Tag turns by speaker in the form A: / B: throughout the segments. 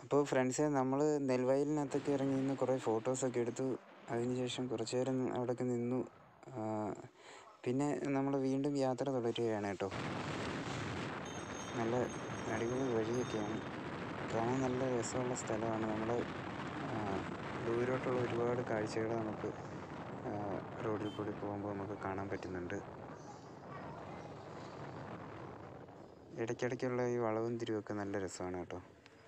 A: അപ്പോൾ ഫ്രണ്ട്സെ നമ്മൾ നെൽവയലിനകത്തൊക്കെ ഇറങ്ങി നിന്ന് കുറേ ഫോട്ടോസൊക്കെ എടുത്തു അതിനുശേഷം കുറച്ച് നേരം അവിടെയൊക്കെ നിന്നു ആ, പിന്നെ നമ്മൾ വീണ്ടും യാത്ര തുടരുകയാണ് കേട്ടോ നല്ല അടിപൊളി വഴിയൊക്കെയാണ് കാണാൻ നല്ല രസമുള്ള സ്ഥലമാണ് നമ്മൾ ദൂരോട്ടുള്ള ഒരുപാട് കാഴ്ചകൾ നമുക്ക് ആ, റോഡിൽ കൂടി പോകുമ്പോൾ നമുക്ക് കാണാൻ പറ്റുന്നുണ്ട് ഇടയ്ക്കിടയ്ക്കുള്ള ഈ വളവും തിരിവൊക്കെ നല്ല രസമാണ് കേട്ടോ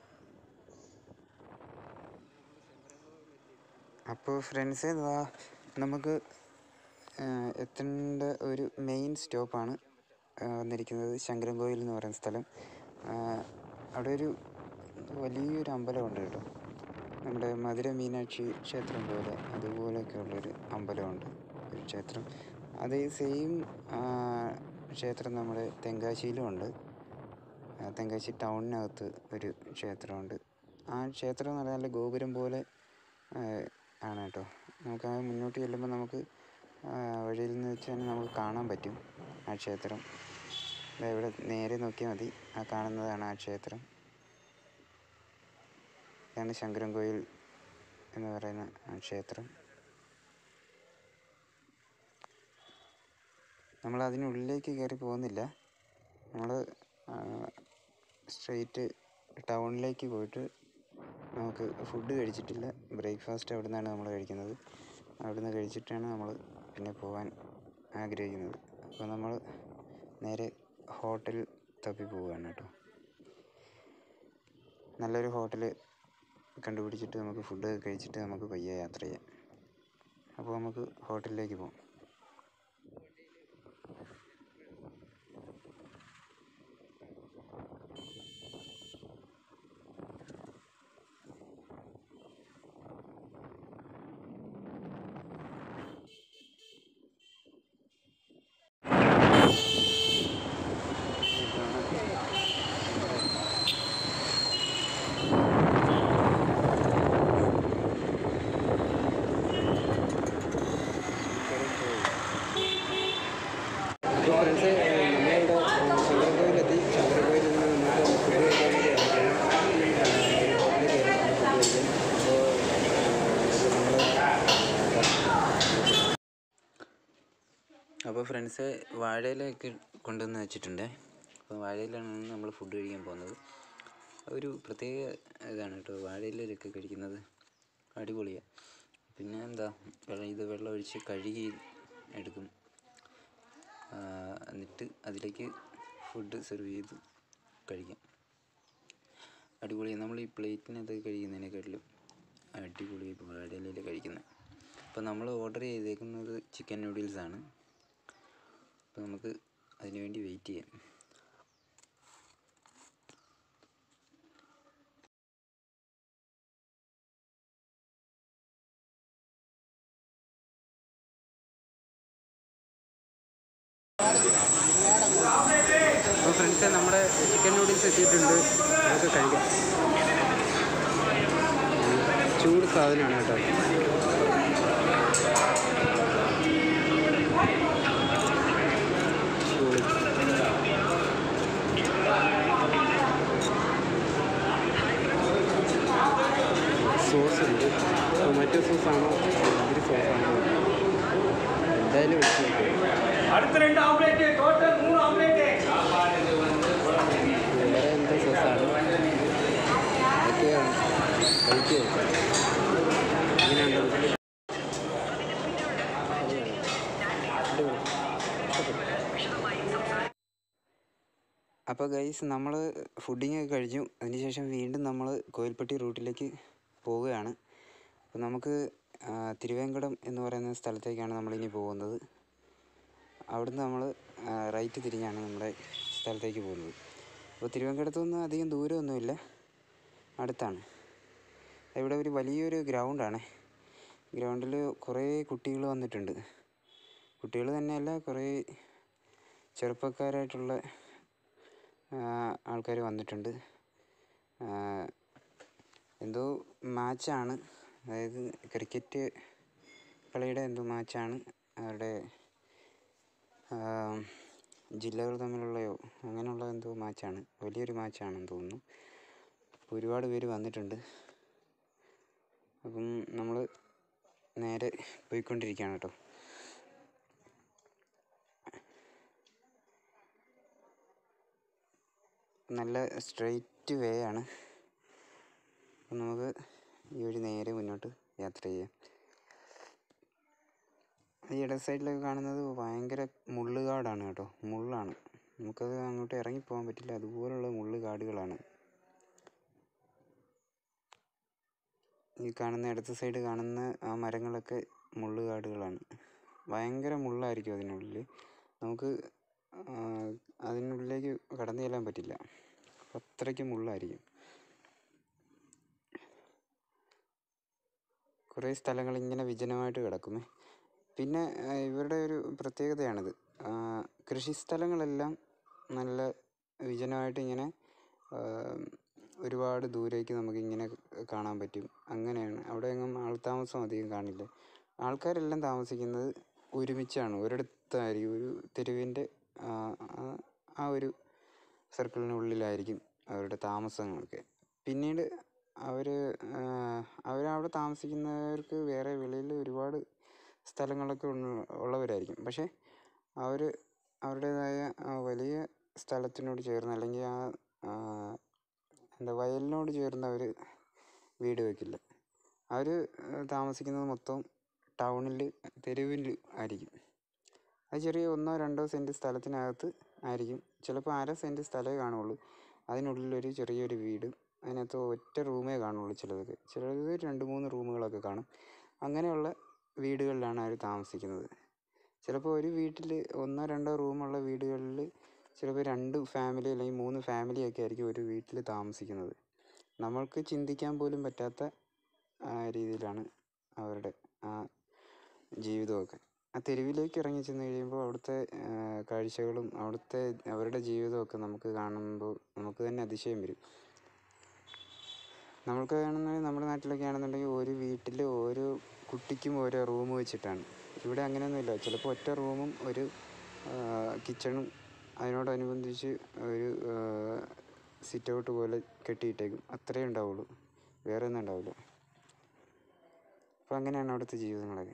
A: അപ്പോൾ ഫ്രണ്ട്സേ ദാ നമുക്ക് ആ, എത്തേണ്ട ഒരു മെയിൻ സ്റ്റോപ്പാണ് ആ, വന്നിരിക്കുന്നത് ശങ്കരൻകോയിൽ എന്ന് പറയുന്ന സ്ഥലം ആ, അവിടെ ഒരു വലിയൊരു അമ്പലമുണ്ട് കേട്ടോ നമ്മുടെ മധുര മീനാക്ഷി ക്ഷേത്രം പോലെ അതുപോലെയൊക്കെ ഉള്ളൊരു അമ്പലമുണ്ട് ഒരു ക്ഷേത്രം അതേ സെയിം ക്ഷേത്രം നമ്മുടെ തെങ്കാശിയിലും ഉണ്ട് ആ, തെങ്കാശി ടൗണിനകത്ത് ഒരു ക്ഷേത്രമുണ്ട് ആ ക്ഷേത്രം എന്ന് പറഞ്ഞാൽ നല്ല ഗോപുരം പോലെ ആ, ആണ് കേട്ടോ നമുക്ക് ആ മുന്നോട്ട് ചെല്ലുമ്പോൾ നമുക്ക് ആ, വഴിയിൽ നിന്ന് വെച്ച് തന്നെ നമുക്ക് കാണാൻ പറ്റും ആ ക്ഷേത്രം ദാ ഇവിടെ നേരെ നോക്കിയാൽ മതി ആ കാണുന്നതാണ് ആ ക്ഷേത്രം ഇതാണ് ശങ്കരൻകോയിൽ എന്ന് പറയുന്ന ആ ക്ഷേത്രം നമ്മൾ അതിനുള്ളിലേക്ക് കയറി പോകുന്നില്ല നമ്മൾ സ്ട്രെയിറ്റ് ടൗണിലേക്ക് പോയിട്ട് നമുക്ക് ഫുഡ് കഴിച്ചിട്ടില്ല ബ്രേക്ക്ഫാസ്റ്റ് അവിടെ നിന്നാണ് നമ്മൾ കഴിക്കുന്നത് അവിടെ നിന്ന് കഴിച്ചിട്ടാണ് നമ്മൾ പിന്നെ പോകാൻ ആഗ്രഹിക്കുന്നത് അപ്പോൾ നമ്മൾ നേരെ ഹോട്ടൽ തപ്പി പോവുകയാണ് കേട്ടോ നല്ലൊരു ഹോട്ടൽ കണ്ടുപിടിച്ചിട്ട് നമുക്ക് ഫുഡ് കഴിച്ചിട്ട് നമുക്ക് പയ്യെ യാത്ര ചെയ്യാം അപ്പോൾ നമുക്ക് ഹോട്ടലിലേക്ക് പോകാം അപ്പോൾ ഫ്രണ്ട്സ് നമ്മളിവിടെ ശങ്കരൻകോയിലെത്തി ശങ്കരൻകോയിലിൽ നിന്ന് നമുക്ക് ഫുഡ് കഴിക്കാൻ വേണ്ടി ഇറങ്ങിയാണ് ഹോട്ടലിൽ കയറി ഫുഡ് കഴിക്കാൻ അപ്പോൾ അപ്പോൾ ഫ്രണ്ട്സ് വാഴയിലൊക്കെ കൊണ്ടുവന്ന് വെച്ചിട്ടുണ്ട് അപ്പോൾ വാഴയിലാണ് നമ്മൾ ഫുഡ് കഴിക്കാൻ പോകുന്നത് ഒരു പ്രത്യേക ഇതാണ് കേട്ടോ വാഴയിലൊക്കെ കഴിക്കുന്നത് അടിപൊളിയാണ് പിന്നെ എന്താ വെള്ളം ഇത് വെള്ളം ഒഴിച്ച് കഴുകി എടുക്കും ആ, എന്നിട്ട് അതിലേക്ക് ഫുഡ് സെർവ് ചെയ്ത് കഴിക്കാം അടിപൊളി നമ്മൾ ഈ പ്ലേറ്റിനകത്ത് കഴിക്കുന്നതിനെക്കാട്ടിലും അടിപൊളി വാഴയിലയിൽ കഴിക്കുന്നത് അപ്പോൾ നമ്മൾ ഓർഡർ ചെയ്തേക്കുന്നത് ചിക്കൻ നൂഡിൽസാണ് അപ്പോൾ നമുക്ക് അതിന് വേണ്ടി വെയിറ്റ് ചെയ്യാം അപ്പോൾ ഫ്രണ്ട്സ് നമ്മുടെ ചിക്കൻ നൂഡിൽസ് എത്തിയിട്ടുണ്ട് നമുക്ക് കഴിക്കാം ചൂട് സാധനമാണ് കേട്ടോ ചൂട് സോസ് ഉണ്ട് ടൊമാറ്റോ സോസാണോ എന്തൊരു സോസാണോ എന്തായാലും വെച്ച് നോക്കാം
B: அடுத்த ரெண்டு ஆம்லேட் டோட்டல் மூணு ஆம்லேட்
A: വേറെ എന്താ സോസാണ് ഒക്കെയാണ് കഴിക്കുക എങ്ങനെയുണ്ട് അപ്പോൾ ഗൈസ് നമ്മൾ ഫുഡിങ് ഒക്കെ കഴിഞ്ഞു അതിനുശേഷം വീണ്ടും നമ്മൾ കോയിൽപ്പെട്ടി റൂട്ടിലേക്ക് പോവുകയാണ് അപ്പോൾ നമുക്ക് ആ, തിരുവേങ്കടം എന്ന് പറയുന്ന സ്ഥലത്തേക്കാണ് നമ്മളിനി പോകുന്നത് അവിടുന്ന് നമ്മൾ റൈറ്റ് തിരിഞ്ഞാണ് നമ്മുടെ സ്ഥലത്തേക്ക് പോകുന്നത് അപ്പോൾ തിരുവനന്തപുരത്തുനിന്ന് അധികം ദൂരമൊന്നുമില്ല അടുത്താണ് ഇവിടെ ഒരു വലിയൊരു ഗ്രൗണ്ടാണ് ഗ്രൗണ്ടിൽ കുറേ കുട്ടികൾ വന്നിട്ടുണ്ട് കുട്ടികൾ തന്നെയല്ല കുറേ ചെറുപ്പക്കാരായിട്ടുള്ള ആൾക്കാർ വന്നിട്ടുണ്ട് ആ, എന്തോ മാച്ചാണ് അതായത് ക്രിക്കറ്റ് കളിയുടെ എന്തോ മാച്ചാണ് അവരുടെ ആം, ജില്ലകൾ തമ്മിലുള്ളയോ അങ്ങനെയുള്ള എന്തോ മാച്ചാണ് വലിയൊരു മാച്ചാണെന്ന് തോന്നുന്നു ഒരുപാട് പേര് വന്നിട്ടുണ്ട് അപ്പം നമ്മൾ നേരെ പോയിക്കൊണ്ടിരിക്കുകയാണ് കേട്ടോ നല്ല സ്ട്രെയിറ്റ് വേ ആണ് അപ്പം നമുക്ക് ഈ വഴി നേരെ മുന്നോട്ട് യാത്ര ചെയ്യാം ഈ ഇട സൈഡിലൊക്കെ കാണുന്നത് ഭയങ്കര മുള്ളുകാടാണ് കേട്ടോ മുള്ളാണ് നമുക്കത് അങ്ങോട്ട് ഇറങ്ങിപ്പോകാൻ പറ്റില്ല അതുപോലുള്ള മുള്ള് കാടുകളാണ് ഈ കാണുന്ന ഇടത്ത് സൈഡ് കാണുന്ന ആ മരങ്ങളൊക്കെ മുള്ളുകാടുകളാണ് ഭയങ്കര മുള്ളായിരിക്കും അതിനുള്ളിൽ നമുക്ക് ആ, അതിനുള്ളിലേക്ക് കടന്നു ചെല്ലാൻ പറ്റില്ല അത്രയ്ക്ക് മുള്ളായിരിക്കും കുറേ സ്ഥലങ്ങൾ ഇങ്ങനെ വിജനമായിട്ട് കിടക്കുമേ പിന്നെ ആ, ഇവരുടെ ഒരു പ്രത്യേകതയാണിത് ആ, കൃഷിസ്ഥലങ്ങളെല്ലാം നല്ല വിജനമായിട്ട് ഇങ്ങനെ ആ, ഒരുപാട് ദൂരേക്ക് നമുക്കിങ്ങനെ കാണാൻ പറ്റും അങ്ങനെയാണ് അവിടെ എങ്ങും ആൾത്താമസം അധികം കാണില്ല ആൾക്കാരെല്ലാം താമസിക്കുന്നത് ഒരുമിച്ചാണ് ഒരിടത്തായിരിക്കും ഒരു തെരുവിൻ്റെ ആ, ആ- ആ ഒരു സർക്കിളിനുള്ളിലായിരിക്കും അവരുടെ താമസങ്ങളൊക്കെ പിന്നീട് അവർ അവരവിടെ താമസിക്കുന്നവർക്ക് വേറെ വെളിയിൽ ഒരുപാട് സ്ഥലങ്ങളൊക്കെ ഉള്ള- ഉള്ളവരായിരിക്കും പക്ഷേ അവർ അവരുടേതായ ആ വലിയ സ്ഥലത്തിനോട് ചേർന്ന് അല്ലെങ്കിൽ ആ ആ, എന്താ വയലിനോട് ചേർന്ന് അവർ വീട് വെക്കില്ല അവർ താമസിക്കുന്നത് മൊത്തം ടൗണിൽ തെരുവിൽ ആയിരിക്കും അത് ചെറിയ ഒന്നോ രണ്ടോ സെൻറ്റ് സ്ഥലത്തിനകത്ത് ആയിരിക്കും ചിലപ്പോൾ അര സെൻറ്റ് സ്ഥലമേ കാണുള്ളൂ അതിനുള്ളിലൊരു ചെറിയൊരു വീട് അതിനകത്ത് ഒറ്റ റൂമേ കാണുള്ളൂ ചിലതൊക്കെ ചിലത് രണ്ട് മൂന്ന് റൂമുകളൊക്കെ കാണും അങ്ങനെയുള്ള വീടുകളിലാണ് അവർ താമസിക്കുന്നത് ചിലപ്പോൾ ഒരു വീട്ടിൽ ഒന്നോ രണ്ടോ റൂമുള്ള വീടുകളിൽ ചിലപ്പോൾ രണ്ട് ഫാമിലി അല്ലെങ്കിൽ മൂന്ന് ഫാമിലിയൊക്കെ ആയിരിക്കും ഒരു വീട്ടിൽ താമസിക്കുന്നത് നമ്മൾക്ക് ചിന്തിക്കാൻ പോലും പറ്റാത്ത ആ, രീതിയിലാണ് അവരുടെ ആ ജീവിതമൊക്കെ ആ തെരുവിലേക്ക് ഇറങ്ങി ചെന്ന് കഴിയുമ്പോൾ അവിടുത്തെ ആ, കാഴ്ചകളും അവിടുത്തെ അവരുടെ ജീവിതമൊക്കെ നമുക്ക് കാണുമ്പോൾ നമുക്ക് തന്നെ അതിശയം വരും നമ്മൾക്ക് ആണെന്നുണ്ടെങ്കിൽ നമ്മുടെ നാട്ടിലൊക്കെ ആണെന്നുണ്ടെങ്കിൽ ഒരു വീട്ടിൽ ഓരോ കുട്ടിക്കും ഓരോ റൂം വെച്ചിട്ടാണ് ഇവിടെ അങ്ങനെയൊന്നുമില്ല ചിലപ്പോൾ ഒറ്റ റൂമും ഒരു കിച്ചണും അതിനോടനുബന്ധിച്ച് ഒരു സിറ്റ് ഔട്ട് പോലെ കെട്ടിയിട്ടേക്കും അത്രയേ ഉണ്ടാവുള്ളൂ വേറെ ഒന്നും ഉണ്ടാവില്ല അപ്പോൾ അങ്ങനെയാണ് അവിടുത്തെ ജീവിതങ്ങളൊക്കെ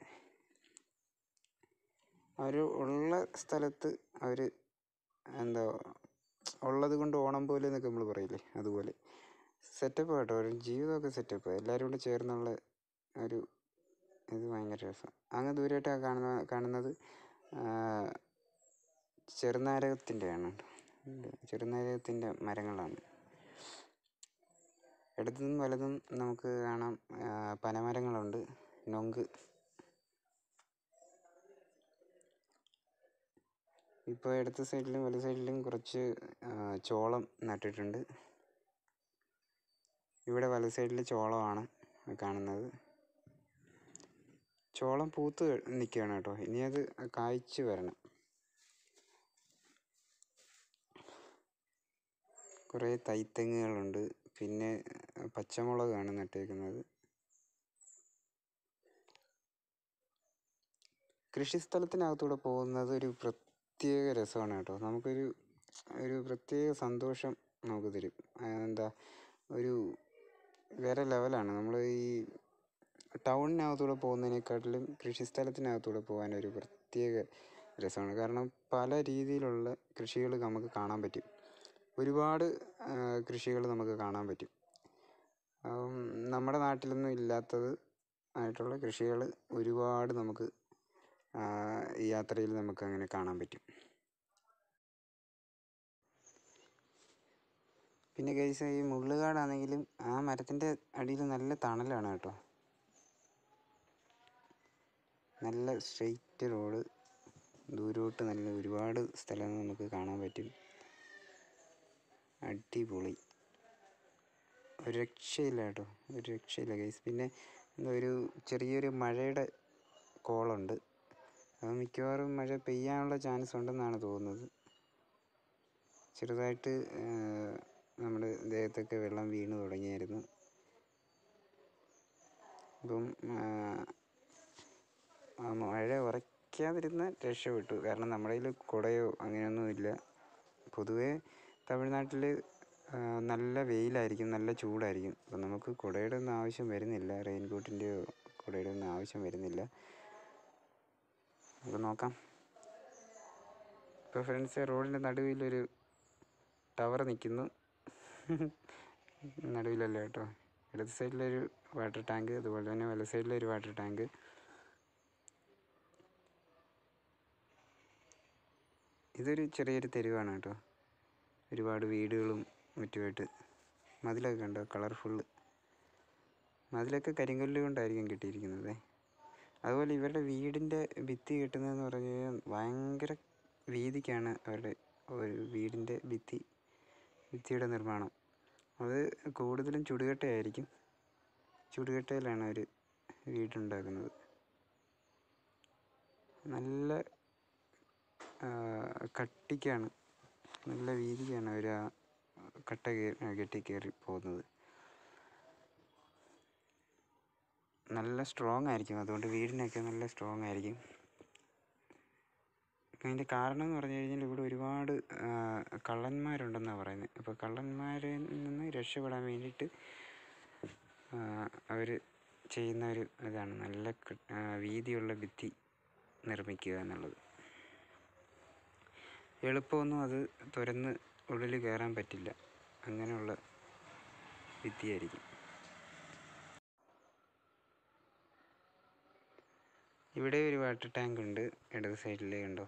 A: അവർ ഉള്ള സ്ഥലത്ത് അവർ എന്താ ഉള്ളത് കൊണ്ട് ഓണം പോലെ എന്നൊക്കെ നമ്മൾ പറയില്ലേ അതുപോലെ സെറ്റപ്പ് കേട്ടോ ഒരു ജീവിതമൊക്കെ സെറ്റപ്പ് എല്ലാവരും കൂടെ ചേർന്നുള്ള ഒരു ഇത് ഭയങ്കര രസം അങ്ങ് ദൂരമായിട്ട് ആ കാണുന്ന കാണുന്നത് ആ, ചെറുനാരകത്തിൻ്റെയാണ് കേട്ടോ ചെറുനാരകത്തിൻ്റെ മരങ്ങളാണ് ഇടത്തും വലതും നമുക്ക് കാണാം ആ, പനമരങ്ങളുണ്ട് നൊങ്ക് ഇപ്പോൾ ഇടത്തെ സൈഡിലും വലത് സൈഡിലും കുറച്ച് ആ, ചോളം നട്ടിട്ടുണ്ട് ഇവിടെ വലത് സൈഡിൽ ചോളമാണ് കാണുന്നത് ചോളം പൂത്ത് നിൽക്കുകയാണ് കേട്ടോ ഇനി അത് കായ്ച്ച് വരണം കുറേ തൈത്തെങ്ങുകളുണ്ട് പിന്നെ പച്ചമുളകാണ് നട്ടേക്കുന്നത് കൃഷിസ്ഥലത്തിനകത്തൂടെ പോകുന്നത് ഒരു പ്രത്യേക രസമാണ് കേട്ടോ നമുക്കൊരു ഒരു പ്രത്യേക സന്തോഷം നമുക്ക് തരും ആ, എന്താ ഒരു വേറെ ലെവലാണ് നമ്മൾ ഈ ടൗണിനകത്തൂടെ പോകുന്നതിനെക്കാട്ടിലും കൃഷിസ്ഥലത്തിനകത്തൂടെ പോകാൻ ഒരു പ്രത്യേക രസമാണ് കാരണം പല രീതിയിലുള്ള കൃഷികൾ നമുക്ക് കാണാൻ പറ്റും ഒരുപാട് കൃഷികൾ നമുക്ക് കാണാൻ പറ്റും അപ്പം നമ്മുടെ നാട്ടിലൊന്നും ഇല്ലാത്തത് ആയിട്ടുള്ള കൃഷികൾ ഒരുപാട് നമുക്ക് ആ, ഈ യാത്രയിൽ നമുക്ക് അങ്ങനെ കാണാൻ പറ്റും പിന്നെ കേസ് ഈ മുള്ളുകാടാണെങ്കിലും ആ മരത്തിൻ്റെ അടിയിൽ നല്ല തണലാണ് കേട്ടോ നല്ല സ്ട്രെയിറ്റ് റോഡ് ദൂരോട്ട് നല്ല ഒരുപാട് സ്ഥലങ്ങൾ നമുക്ക് കാണാൻ പറ്റും അടിപൊളി ഒരു രക്ഷയില്ല കേട്ടോ ഒരു രക്ഷയില്ല കേസ് പിന്നെ എന്താ ഒരു ചെറിയൊരു മഴയുടെ കോളുണ്ട് അത് മിക്കവാറും മഴ പെയ്യാനുള്ള ചാൻസ് ഉണ്ടെന്നാണ് തോന്നുന്നത് ചെറുതായിട്ട് ആ, നമ്മുടെ ദേഹത്തൊക്കെ വെള്ളം വീണ് തുടങ്ങിയായിരുന്നു അപ്പം ആ, ആ മഴ ഉറയ്ക്കാതിരുന്ന രക്ഷപ്പെട്ടു കാരണം നമ്മുടെ കയ്യിൽ കുടയോ അങ്ങനെയൊന്നും ഇല്ല പൊതുവേ തമിഴ്നാട്ടിൽ ആ, നല്ല വെയിലായിരിക്കും നല്ല ചൂടായിരിക്കും അപ്പം നമുക്ക് കുടയുടെ ഒന്നും ആവശ്യം വരുന്നില്ല റെയിൻ കോട്ടിൻ്റെയോ കുടയുടെ ഒന്നും ആവശ്യം വരുന്നില്ല നമുക്ക് നോക്കാം ഇപ്പോൾ ഫ്രണ്ട്സ് റോഡിൻ്റെ നടുവിലൊരു ടവർ നിൽക്കുന്നു നടുവിലല്ല കേട്ടോ ഇടത് സൈഡിലൊരു വാട്ടർ ടാങ്ക് അതുപോലെ തന്നെ വല സൈഡിലൊരു വാട്ടർ ടാങ്ക് ഇതൊരു ചെറിയൊരു തെരുവാണ് കേട്ടോ ഒരുപാട് വീടുകളും മറ്റുമായിട്ട് മതിലൊക്കെ കണ്ടോ കളർഫുള്ള് മതിലൊക്കെ കരിങ്കല്ല് കൊണ്ടായിരിക്കും കിട്ടിയിരിക്കുന്നത് അതുപോലെ ഇവരുടെ വീടിൻ്റെ ഭിത്തി കെട്ടുന്നതെന്ന് പറഞ്ഞു കഴിഞ്ഞാൽ ഭയങ്കര വീതിക്കാണ് അവരുടെ ഒരു വീടിൻ്റെ ഭിത്തി ഭിത്തിയുടെ നിർമ്മാണം അത് കൂടുതലും ചുടുകട്ടയായിരിക്കും ചുടുകട്ടയിലാണ് അവർ വീടുണ്ടാക്കുന്നത് നല്ല ആ, കട്ടിക്കാണ് നല്ല വീതിക്കാണ് അവർ ആ കട്ട കേ- കെട്ടി കയറി പോകുന്നത് നല്ല സ്ട്രോങ് ആയിരിക്കും അതുകൊണ്ട് വീടിനൊക്കെ നല്ല സ്ട്രോങ് ആയിരിക്കും അതിൻ്റെ കാരണം എന്ന് പറഞ്ഞു കഴിഞ്ഞാൽ ഇവിടെ ഒരുപാട് ആ, കള്ളന്മാരുണ്ടെന്നാണ് പറയുന്നത് അപ്പോൾ കള്ളന്മാരിൽ നിന്ന് രക്ഷപ്പെടാൻ വേണ്ടിയിട്ട് അവർ ചെയ്യുന്ന ഒരു ഇതാണ് നല്ല ക- ആ, വീതിയുള്ള ഭിത്തി നിർമ്മിക്കുക എന്നുള്ളത് എളുപ്പമൊന്നും അത് തുരന്ന് ഉള്ളിൽ കയറാൻ പറ്റില്ല അങ്ങനെയുള്ള ഭിത്തിയായിരിക്കും ഇവിടെ ഒരു വാട്ടർ ടാങ്ക് ഉണ്ട് ഇടത് സൈഡിൽ കണ്ടോ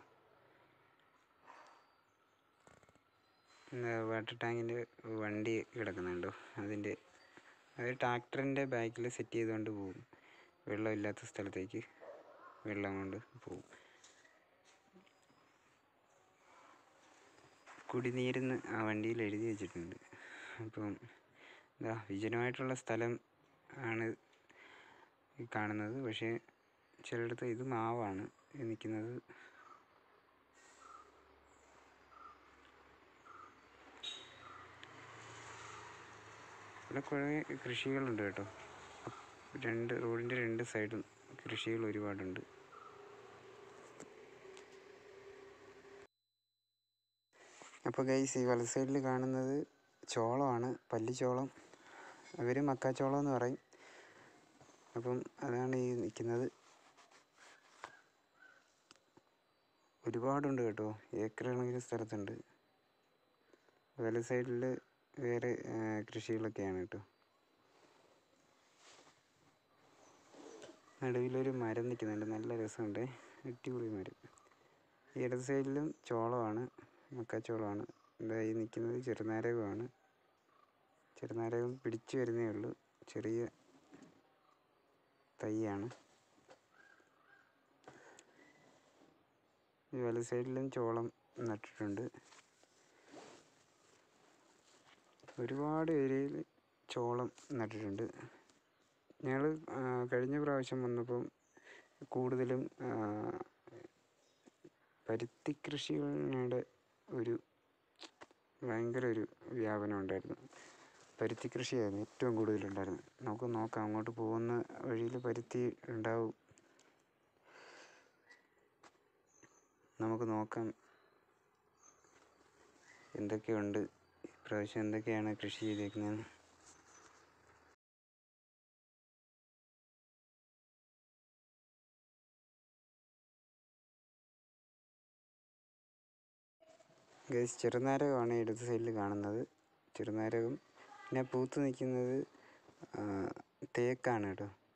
A: വാട്ടർ ടാങ്കിൻ്റെ വണ്ടി കിടക്കുന്നുണ്ടോ അതിൻ്റെ അത് ട്രാക്ടറിൻ്റെ ബാക്കിൽ സെറ്റ് ചെയ്തുകൊണ്ട് പോകും വെള്ളമില്ലാത്ത സ്ഥലത്തേക്ക് വെള്ളം കൊണ്ട് പോകും കുടിനീരെന്ന് ആ വണ്ടിയിൽ എഴുതി വെച്ചിട്ടുണ്ട് അപ്പം എന്താ വിജനമായിട്ടുള്ള സ്ഥലം ആണ് ഈ കാണുന്നത് പക്ഷേ ചിലയിടത്ത് ഇത് മാവാണ് ഈ നിൽക്കുന്നത് ഇവിടെ കുറേ കൃഷികളുണ്ട് കേട്ടോ അപ്പ് രണ്ട് റോഡിൻ്റെ രണ്ട് സൈഡും കൃഷികൾ ഒരുപാടുണ്ട് അപ്പോൾ ഗൈസ് ഈ വലത് സൈഡിൽ കാണുന്നത് ചോളമാണ് പല്ലിച്ചോളം അവർ മക്കാച്ചോളം എന്ന് പറയും അപ്പം അതാണ് ഈ നിൽക്കുന്നത് ഒരുപാടുണ്ട് കേട്ടോ ഏക്കർ കണക്കിന് സ്ഥലത്തുണ്ട് വലത് സൈഡിൽ വേറെ ആ, കൃഷികളൊക്കെയാണ് കേട്ടോ നടുവിലൊരു മരം നിൽക്കുന്നുണ്ട് നല്ല രസമുണ്ട് അടിപൊളി മരം ഈ ഇടത് സൈഡിലും ചോളമാണ് മക്കാച്ചോളമാണ് എന്താ ഈ നിൽക്കുന്നത് ചെറുനാരകമാണ് ചെറുനാരകം പിടിച്ചു വരുന്നേ ഉള്ളൂ ചെറിയ തൈയാണ് ഈ വലത് സൈഡിലും ചോളം നട്ടിട്ടുണ്ട് ഒരുപാട് ഏരിയയിൽ ചോളം നട്ടിട്ടുണ്ട് ഞങ്ങൾ കഴിഞ്ഞ പ്രാവശ്യം വന്നപ്പം കൂടുതലും ആ, പരുത്തി കൃഷികളുടെ ഒരു ഭയങ്കര ഒരു വ്യാപനം ഉണ്ടായിരുന്നു പരുത്തി കൃഷിയായിരുന്നു ഏറ്റവും കൂടുതലുണ്ടായിരുന്നത് നമുക്ക് നോക്കാം അങ്ങോട്ട് പോകുന്ന വഴിയിൽ പരുത്തി ഉണ്ടാവും നമുക്ക് നോക്കാം എന്തൊക്കെയുണ്ട് ഇപ്രാവശ്യം എന്തൊക്കെയാണ് കൃഷി ചെയ്തേക്കുന്നതെന്ന് ഗൈസ് ചെറുനാരകമാണ് ഇടത് സൈഡിൽ കാണുന്നത് ചെറുനാരകം പിന്നെ പൂത്ത് നിൽക്കുന്നത് ആ, തേക്കാണ് കേട്ടോ